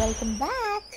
Welcome back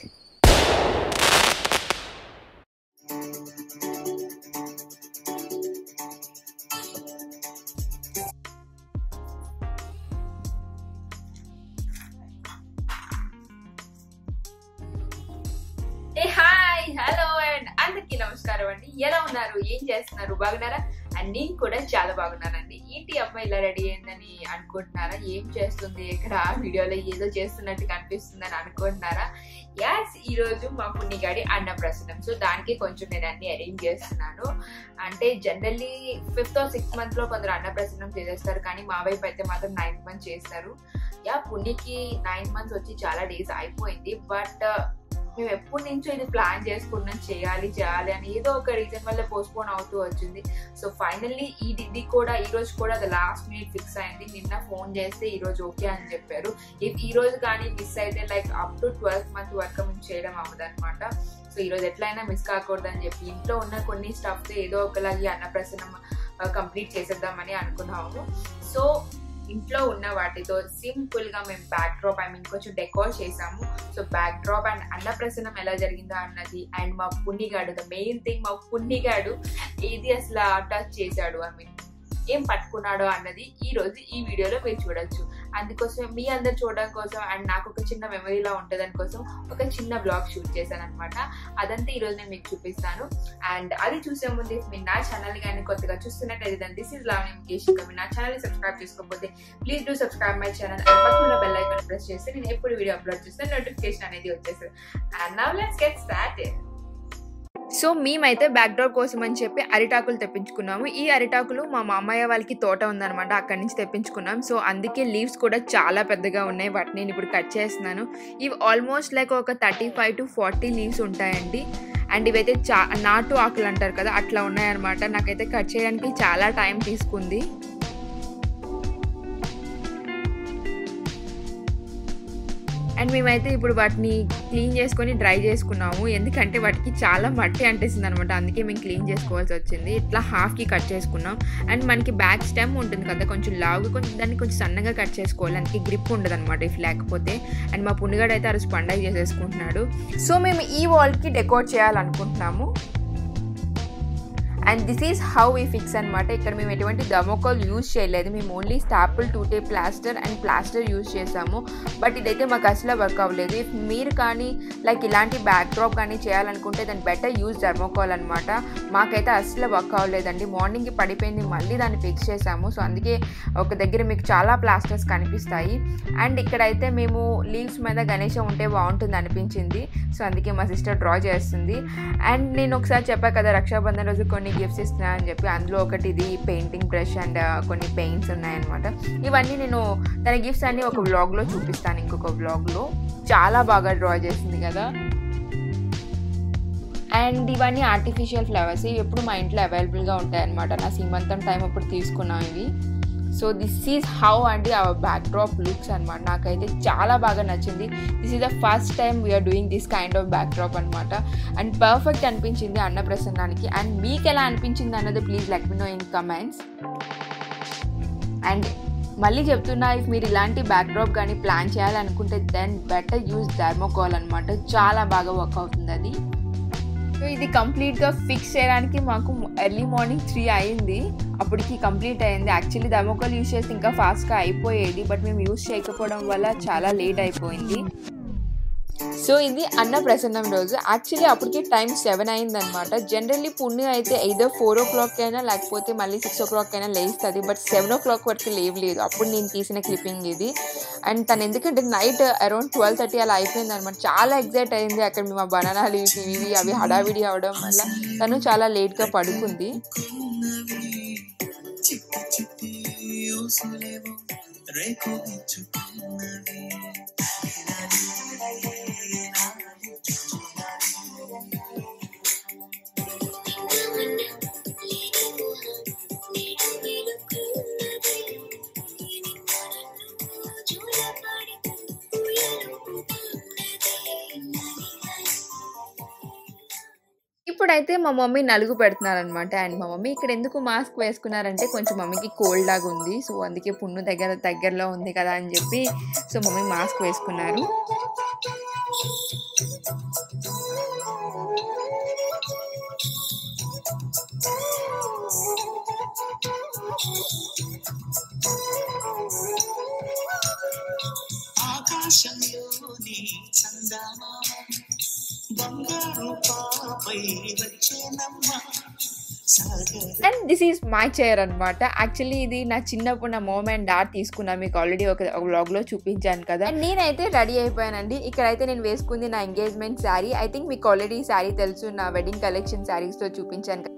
ఏ hi hello and అందరికీ నమస్కారం అండి ఎలా ఉన్నారు ఏం చేస్తున్నారు బాగున్నారా అండ్ నేను కూడా చాలా బాగున్నానండి ఏంటి అమ్మాయి ఇలా రెడీ అయిందని అనుకుంటున్నారా ఏం చేస్తుంది ఇక్కడ వీడియోలో ఏదో చేస్తున్నట్టు కనిపిస్తుందని అనుకుంటున్నారా యాస్ ఈ రోజు మా పుణ్యగాడి అన్నప్రసన్నం సో దానికి కొంచెం నేను అన్ని అరేంజ్ చేస్తున్నాను అంటే generally fifth or sixth month లో కొందరు అన్నప్రసన్నం చేసేస్తారు కానీ మా వైపు అయితే మాత్రం నైన్త్ మంత్ చేస్తారు యా పుణ్యకి నైన్ మంత్స్ వచ్చి చాలా డేస్ అయిపోయింది బట్ మేము ఎప్పటి నుంచో ఇది ప్లాన్ చేసుకున్నాం చేయాలి చేయాలి అని ఏదో ఒక రీజన్ వల్ల పోస్ట్పోన్ అవుతూ వచ్చింది సో ఫైనల్లీ ఈ ఇది కూడా ఈ రోజు కూడా అది లాస్ట్ మినిట్ ఫిక్స్ అయింది నిన్న ఫోన్ చేస్తే ఈ రోజు ఓకే అని చెప్పారు ఇఫ్ ఈ రోజు కానీ మిస్ అయితే like up to twelfth month వరకు మేము చేయడం అవ్వదు అనమాట సో ఈ రోజు ఎట్లయినా మిస్ కాకూడదు అని చెప్పి ఇంట్లో ఉన్న కొన్ని స్టఫ్ ఏదో ఒకలాగి అన్నప్రసన్నం కంప్లీట్ చేసేద్దామని అనుకున్నాము సో ఇంట్లో ఉన్న వాటితో సింపుల్ గా మేము బ్యాక్ డ్రాప్ ఐ మీన్ కొంచెం డెకోర్ చేసాము సో బ్యాక్ డ్రాప్ అండ్ అన్నప్రసన్నం ఎలా జరిగిందో అన్నది అండ్ మా పుణ్యగాడు ద మెయిన్ థింగ్ మా పుణ్యగాడు ఏది అసలు టచ్ చేశాడు ఐ మీన్ ఏం పట్టుకున్నాడో అన్నది ఈ రోజు ఈ వీడియోలో మీరు చూడొచ్చు అందుకోసం మీ అందరు చూడడం కోసం అండ్ నాకు ఒక చిన్న మెమరీలా ఉంటుంది కోసం ఒక చిన్న బ్లాగ్ షూట్ చేశాను అనమాట అదంతా ఈ రోజు నేను మీకు చూపిస్తాను అండ్ అది చూసే ముందు మీరు నా ఛానల్ కానీ కొత్తగా చూస్తున్నట్టయితే దాని దిస్ ఇస్ లావణ్య ముఖేష్ ఇంకా మీరు నా ఛానల్ సబ్స్క్రైబ్ చేసుకోకపోతే please do subscribe my channel and పక్కన బెల్ ఐకాన్ ప్రెస్ చేస్తే నేను ఎప్పుడు వీడియో అప్లోడ్ చేస్తే నోటిఫికేషన్ అనేది వచ్చేస్తుంది and now let's get started so మేమైతే బ్యాక్ డ్రాప్ కోసం అని చెప్పి అరిటాకులు తెప్పించుకున్నాము ఈ అరిటాకులు మా మామయ్య వాళ్ళకి తోట ఉందన్నమాట అక్కడి నుంచి తెప్పించుకున్నాం సో అందుకే లీవ్స్ కూడా చాలా పెద్దగా ఉన్నాయి వాటిని నేను ఇప్పుడు కట్ చేస్తున్నాను ఇవి ఆల్మోస్ట్ లైక్ ఒక thirty five to forty leaves ఉంటాయండి అండ్ ఇవైతే చా నాటు ఆకులు అంటారు కదా అట్లా ఉన్నాయన్నమాట నాకైతే కట్ చేయడానికి చాలా టైం తీసుకుంది అండ్ మేమైతే ఇప్పుడు వాటిని క్లీన్ చేసుకొని డ్రై చేసుకున్నాము ఎందుకంటే వాటికి చాలా మట్టి అంటేసింది అనమాట అందుకే మేము క్లీన్ చేసుకోవాల్సి వచ్చింది ఇట్లా హాఫ్కి కట్ చేసుకున్నాం అండ్ మనకి బ్యాక్ స్టెమ్ ఉంటుంది కదా కొంచెం లావుగా కొంచెం దాన్ని కొంచెం సన్నగా కట్ చేసుకోవాలి దానికి గ్రిప్ ఉండదు అనమాట ఇఫ్ లేకపోతే అండ్ మా పుణ్యగాడు అయితే ఆ రోజు పండగ చేసేసుకుంటున్నాడు సో మేము ఈ వాల్కి డెకోర్ చేయాలనుకుంటున్నాము and this is how we fix అనమాట ఇక్కడ మేము ఎటువంటి థర్మోకాల్ యూజ్ చేయలేదు మేము only staple to tape plaster and plaster use చేసాము బట్ ఇదైతే మాకు అసలు వర్క్ అవ్వలేదు ఇఫ్ మీరు కానీ లైక్ ఇలాంటి బ్యాక్ డ్రాప్ కానీ చేయాలనుకుంటే దాన్ని బెటర్ యూజ్ థర్మోకాల్ అనమాట మాకైతే అసలు వర్క్ అవ్వలేదండి మార్నింగ్కి పడిపోయింది మళ్ళీ దాన్ని ఫిక్స్ చేసాము సో అందుకే ఒక దగ్గర మీకు చాలా ప్లాస్టర్స్ కనిపిస్తాయి అండ్ ఇక్కడైతే మేము లీవ్స్ మీద గణేష ఉంటే బాగుంటుంది అనిపించింది సో అందుకే మా సిస్టర్ డ్రా చేస్తుంది అండ్ నేను ఒకసారి చెప్పా కదా రక్షాబంధన్ రోజు కొన్ని గిఫ్ట్స్ ఇస్తున్నా అని చెప్పి అందులో ఒకటి ఇది పెయింటింగ్ బ్రష్ అండ్ కొన్ని పెయింట్స్ ఉన్నాయన్నమాట ఇవన్నీ నేను తన గిఫ్ట్స్ అన్ని ఒక వ్లాగ్లో చూపిస్తాను ఇంకొక వ్లాగ్లో చాలా బాగా డ్రా చేసింది కదా అండ్ ఇవన్నీ ఆర్టిఫిషియల్ ఫ్లవర్స్ ఇవి ఎప్పుడు మా ఇంట్లో అవైలబుల్గా ఉంటాయి అనమాట నా సీమంతం టైం అప్పుడు తీసుకున్నాం ఇవి సో దిస్ ఈజ్ హౌ అండి అవర్ బ్యాక్ డ్రాప్ లుక్స్ అనమాట నాకైతే చాలా బాగా నచ్చింది this is the first time we're doing this kind of backdrop అనమాట అండ్ పర్ఫెక్ట్ అనిపించింది అన్నప్రసన్నానికి అండ్ మీకు ఎలా అనిపించింది అన్నది please let me know in comments and మళ్ళీ చెప్తున్నా ఇఫ్ మీరు ఇలాంటి బ్యాక్ డ్రాప్ కానీ ప్లాన్ చేయాలనుకుంటే దెన్ బెటర్ యూజ్ థర్మోకాల్ అనమాట చాలా బాగా వర్క్ అవుతుంది అది సో ఇది కంప్లీట్గా ఫిక్స్ చేయడానికి మాకు ఎర్లీ మార్నింగ్ త్రీ అయింది అప్పటికి కంప్లీట్ అయింది యాక్చువల్లీ థర్మోకాల్ యూస్ చేస్తే ఇంకా ఫాస్ట్గా అయిపోయేది బట్ మేము యూస్ చేయకపోవడం వల్ల చాలా లేట్ అయిపోయింది సో ఇది అన్న ప్రసన్నం రోజు యాక్చువల్లీ అప్పటికి టైం సెవెన్ అయిందనమాట జనరల్లీ పుణ్య అయితే ఐదో ఫోర్ ఓ క్లాక్ అయినా లేకపోతే మళ్ళీ సిక్స్ ఓ క్లాక్ అయినా లేస్తుంది బట్ సెవెన్ ఓ క్లాక్ వరకు లేవలేదు అప్పుడు నేను తీసిన క్లిప్పింగ్ ఇది అండ్ తను ఎందుకంటే నైట్ అరౌండ్ ట్వెల్వ్ థర్టీ అలా అయిపోయింది అనమాట చాలా ఎగ్జైట్ అయింది అక్కడ మేము బనానాలు ఇవి ఇవి అవి హడావిడి అవడం వల్ల తను చాలా లేట్గా పడుకుంది ఇప్పుడైతే మా మమ్మీ నలుగు పెడుతున్నారనమాట అండ్ మా మమ్మీ ఇక్కడ ఎందుకు మాస్క్ వేసుకున్నారంటే కొంచెం మమ్మీకి కోల్డ్ లాగా ఉంది సో అందుకే పున్ను దగ్గర దగ్గరలో ఉంది కదా అని చెప్పి సో మమ్మీ మాస్క్ వేసుకున్నారు ఆకాశంలోని చందమామ బంగారు పాపై వచ్చేనమ్మ సాగర and this is my chair అనమాట యాక్చువల్లీ ఇది నా చిన్నప్పుడు నా మోమ్ అండ్ డాడ్ తీసుకున్నా మీకు ఆల్రెడీ ఒక వ్లాగ్లో చూపించాను కదా And నేనైతే రెడీ అయిపోయానండి ఇక్కడైతే నేను వేసుకుంది నా ఎంగేజ్మెంట్ శారీ ఐ థింక్ మీకు ఆల్రెడీ ఈ శారీ తెలుసు నా వెడ్డింగ్ కలెక్షన్ శారీస్తో చూపించాను కదా.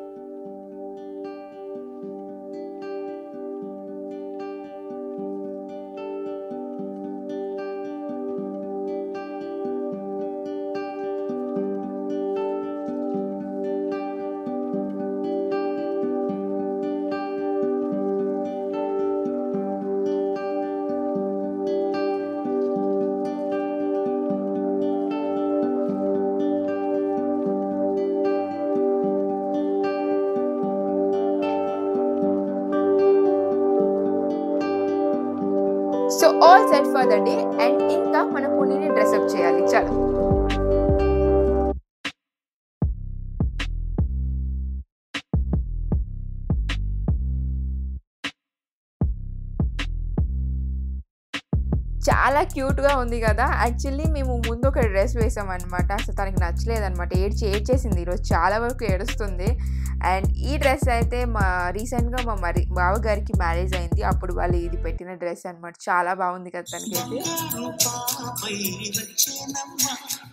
So all set for the day and ఇంకా మన పునీని డ్రెస్అప్ చేయాలి చలో చాలా క్యూట్గా ఉంది కదా యాక్చువల్లీ మేము ముందు ఒక డ్రెస్ వేసామన్నమాట అసలు తనకి నచ్చలేదన్నమాట ఏడ్చి ఏడ్చేసింది ఈరోజు చాలా వరకు ఏడుస్తుంది అండ్ ఈ డ్రెస్ అయితే మా రీసెంట్గా మా మరి బావగారికి మ్యారేజ్ అయింది అప్పుడు వాళ్ళు ఇది పెట్టిన డ్రెస్ అన్నమాట చాలా బాగుంది కదా తనకైతే బంగారు పాపై వచ్చేనమ్మ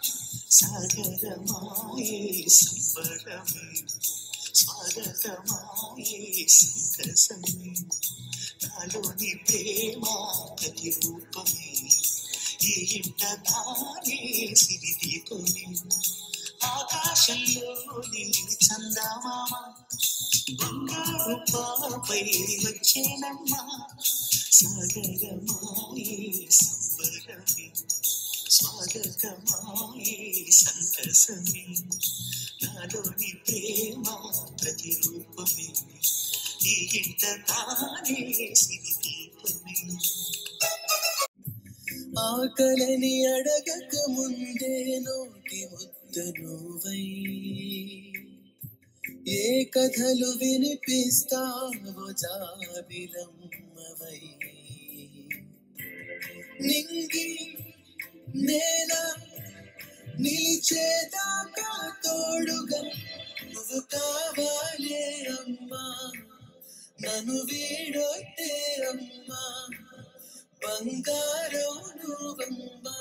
సాగరమాయే సంబరమే స్వాగతమాయే సంతసమే నాలోని ప్రేమ ప్రతిరూపమే ఈ ఇంట నానే సిరి దీపమే ఆకాశంలోని చందమామ బంగారు పాపై వచ్చేనమ్మ సాగరమాయే సంబరమే స్వాగతమాయే సంతసమే నాలోని ప్రేమ ప్రతిరూపమే ఈ ఇంట తానే సిరి దీపమే ఆకలని అడగక ముందే నోటి ముద్ద నువ్వై ఏ కథలు వినిపిస్తావో జాబిలమ్మవై నింగి నేల నిలిచేదాకా తోడుగా నువ్వు కావాలే అమ్మా నన్ను వీడొద్దే అమ్మా బంగారం నువ్వమ్మా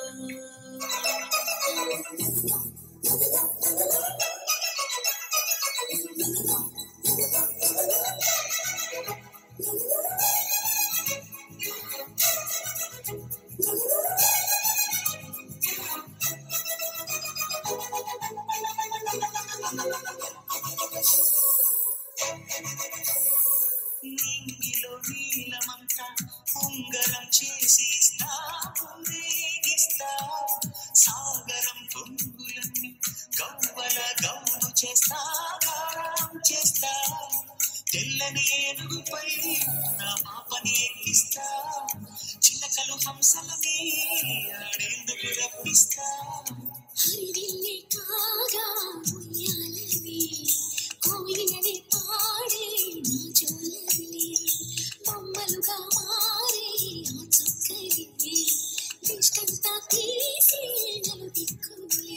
నింగిలో నీలమంతా ఉంగరం చేసి ఇస్తాము రేగిస్తా సాగరం పొంగులన్నీ గవ్వల గౌను చేస్తా గారం చేస్తా తెల్లని ఏనుగుపై నా పాపని ఎక్కిస్తా చిలకలు హంసలని ఆడేందుకు రప్పిస్తా హరివిల్లి కాగా ఉయ్యాలని కోయిలని పాడే నా జోలని బొమ్మలుగా మారే ఆ చక్కని దిష్టంతా తీసి నలు దిక్కులే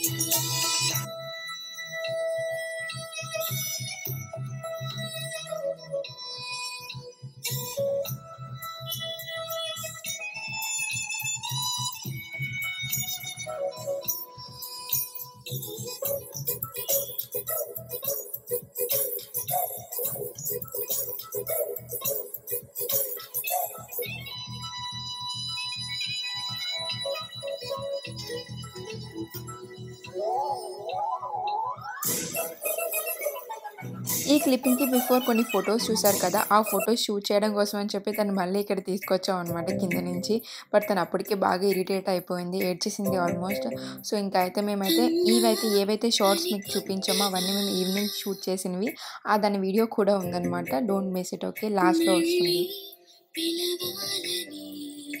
ఈ క్లిప్పింగ్కి బిఫోర్ కొన్ని ఫొటోస్ చూశారు కదా ఆ ఫొటోస్ షూట్ చేయడం కోసం అని చెప్పి తను మళ్ళీ ఇక్కడ తీసుకొచ్చాం అనమాట కింద నుంచి బట్ తను అప్పటికే బాగా ఇరిటేట్ అయిపోయింది ఏడ్చేసింది ఆల్మోస్ట్ సో ఇంకా అయితే మేమైతే ఇవైతే ఏవైతే షార్ట్స్ మీకు చూపించామో అవన్నీ మేము ఈవినింగ్ షూట్ చేసినవి ఆ దాని వీడియో కూడా ఉందన్నమాట డోంట్ మిస్ ఇట్ ఓకే లాస్ట్లో వస్తుంది పిలవాలని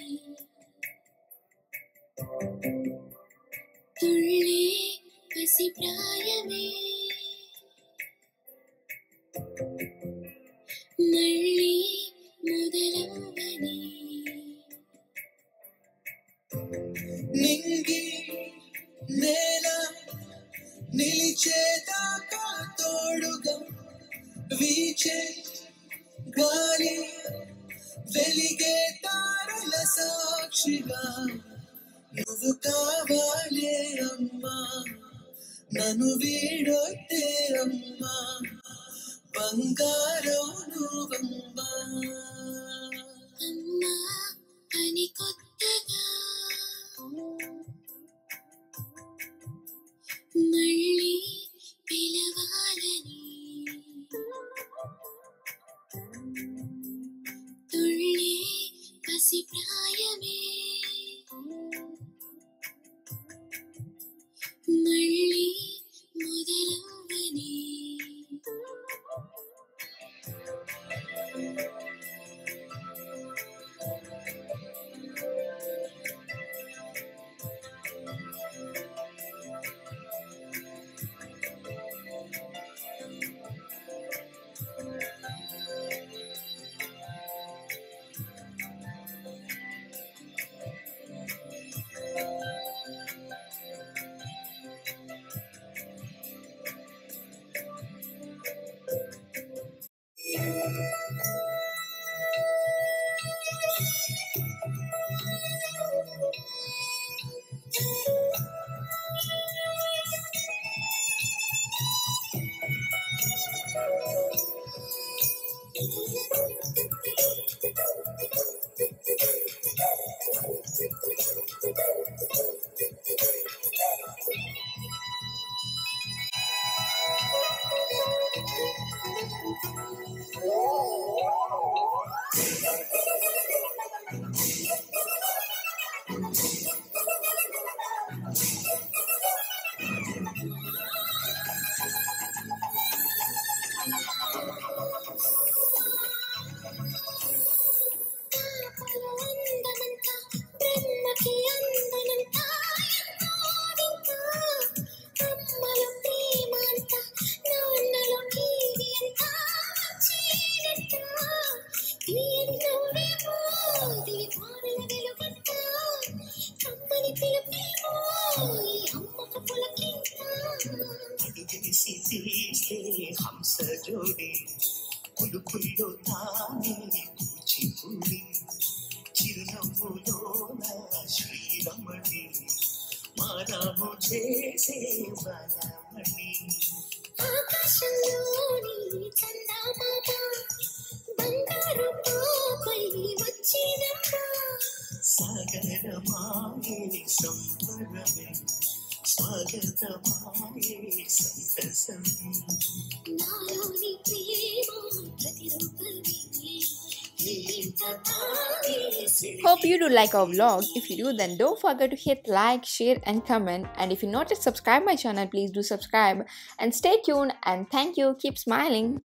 తుళ్ళే పసి ప్రాయమే మళ్ళీ మొదలవ్వని సాక్షిగా నువ్వు కావాలే అమ్మా నన్ను వీడొద్దే అమ్మా బంగారం నువ్వమ్మా అమ్మా అని కొత్తగా మళ్ళీ పిలవాలని తుళ్ళే పసి ప్రాయమే మళ్ళీ మొదలవ్వని అందమంతా బ్రహ్మకి అందనంతా ఎంతోడింకా అమ్మలో ప్రేమ అంతా నాన్నలో టీవీ అంతా వచ్చేనంట తీయని నవ్వేమో దివి పారల వెలుగంట కమ్మని పిలుపేమో ఈ అమ్మకు పులకింత అడుగేసి తీస్తే హంస జోడి కులుకుల్లో తానే కూచిపూడి చిరునవ్వులో శ్రీరమణి మానము చేసే బలమణి ఆకాశంలోని చందమామ బంగారు పాపై వచ్చినమ్మా సాగరమాయే సంబరమే స్వాగతమాయే సంతసం నాలోని ప్రేమ ప్రతిరూపమే ఇంత తానే Hope you do like our vlog. If you do, then don't forget to hit like, share, and comment. And if you're not yet subscribed my channel, please do subscribe and stay tuned. And thank you. Keep smiling.